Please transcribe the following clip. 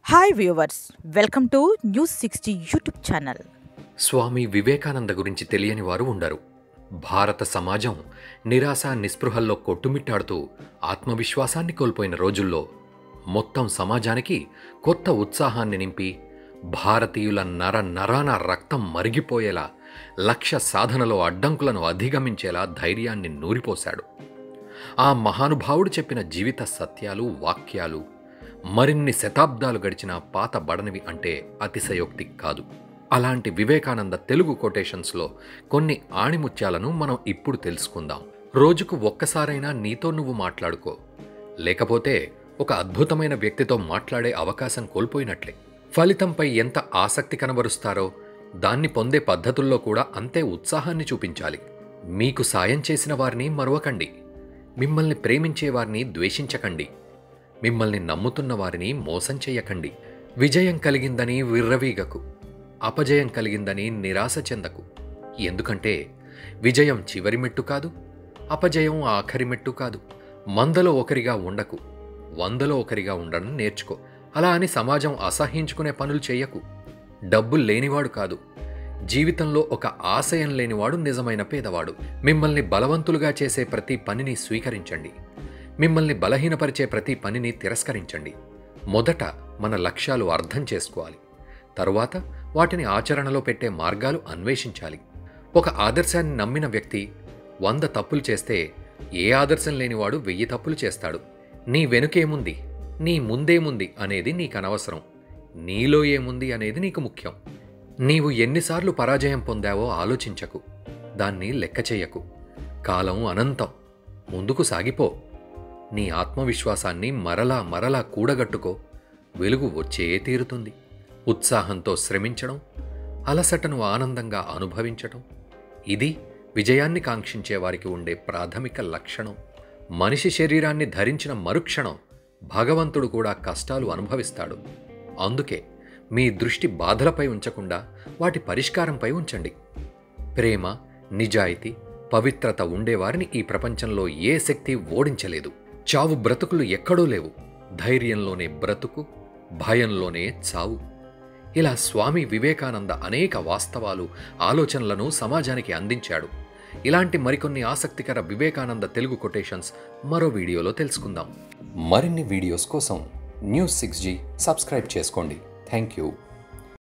hi viewers welcome to news sixty YouTube channel Swami Vivekananda గురించి తెలియని వారు ఉండరు భారత సమాజం నిరాశ నిస్పృహల్లో కొట్టుమిట్టాడుతూ ఆత్మవిశ్వాసాన్ని కోల్పోయిన రోజుల్లో మొత్తం సమాజానికి కొత్త ఉత్సాహాన్ని నింపి భారతీయుల నర నరాన రక్తం మరిగిపోయేలా లక్ష్య సాధనలో అడ్డంకులను అధిగమించేలా ధైర్యాన్ని నూరిపోశాడు ఆ మహానుభావుడు చెప్పిన జీవిత సత్యాలు వాక్యాలు మరిన్ని శతాబ్దాలు గడిచిన పాత బడనివి అంటే అతిశయోక్తి కాదు అలాంటి వివేకానంద తెలుగు కొటేషన్స్లో కొన్ని ఆణిముత్యాలను మనం ఇప్పుడు తెలుసుకుందాం రోజుకు ఒక్కసారైనా నీతో నువ్వు మాట్లాడుకో లేకపోతే ఒక అద్భుతమైన వ్యక్తితో మాట్లాడే అవకాశం కోల్పోయినట్లే ఫలితంపై ఎంత ఆసక్తి కనబరుస్తారో దాన్ని పొందే పద్ధతుల్లో కూడా అంతే ఉత్సాహాన్ని చూపించాలి మీకు సాయం చేసిన వారిని మరవకండి మిమ్మల్ని ప్రేమించే వారిని ద్వేషించకండి మిమ్మల్ని నమ్ముతున్న వారిని మోసం చెయ్యకండి విజయం కలిగిందని విర్రవీగకు అపజయం కలిగిందని నిరాశ చెందకు ఎందుకంటే విజయం చివరి మెట్టు కాదు అపజయం ఆఖరి మెట్టు కాదు మందలో ఒకరిగా ఉండకు వందలో ఒకరిగా ఉండడం నేర్చుకో అలా అని సమాజం అసహ్యించుకునే పనులు చెయ్యకు డబ్బులు లేనివాడు కాదు జీవితంలో ఒక ఆశయం లేనివాడు నిజమైన పేదవాడు మిమ్మల్ని బలవంతులుగా చేసే ప్రతి పనిని స్వీకరించండి మిమ్మల్ని బలహీనపరిచే ప్రతి పనిని తిరస్కరించండి మొదట మన లక్ష్యాలు అర్థం చేసుకోవాలి తరువాత వాటిని ఆచరణలో పెట్టే మార్గాలు అన్వేషించాలి ఒక ఆదర్శాన్ని నమ్మిన వ్యక్తి వంద తప్పులు చేస్తే ఏ ఆదర్శం లేనివాడు వెయ్యి తప్పులు చేస్తాడు నీ వెనుకేముంది నీ ముందేముంది అనేది నీకు అనవసరం నీలో ఏముంది అనేది నీకు ముఖ్యం నీవు ఎన్నిసార్లు పరాజయం పొందావో ఆలోచించకు దాన్ని లెక్క చెయ్యకు కాలం అనంతం ముందుకు సాగిపో నీ ఆత్మవిశ్వాసాన్ని మరలా మరలా కూడగట్టుకో వెలుగు వచ్చే తీరుతుంది ఉత్సాహంతో శ్రమించడం అలసటను ఆనందంగా అనుభవించటం ఇది విజయాన్ని కాంక్షించే వారికి ఉండే ప్రాథమిక లక్షణం మనిషి శరీరాన్ని ధరించిన మరుక్షణం భగవంతుడు కూడా కష్టాలు అనుభవిస్తాడు అందుకే మీ దృష్టి బాధలపై ఉంచకుండా వాటి పరిష్కారంపై ఉంచండి ప్రేమ నిజాయితీ పవిత్రత ఉండేవారిని ఈ ప్రపంచంలో ఏ శక్తి ఓడించలేదు చావు బ్రతుకులు ఎక్కడో లేవు ధైర్యంలోనే బ్రతుకు భయంలోనే చావు ఇలా స్వామి వివేకానంద అనేక వాస్తవాలు ఆలోచనలను సమాజానికి అందించాడు ఇలాంటి మరికొన్ని ఆసక్తికర వివేకానంద తెలుగు కొటేషన్స్ మరో వీడియోలో తెలుసుకుందాం మరిన్ని వీడియోస్ కోసం న్యూస్ సిక్స్ జీ సబ్స్క్రైబ్ చేసుకోండి థ్యాంక్ యూ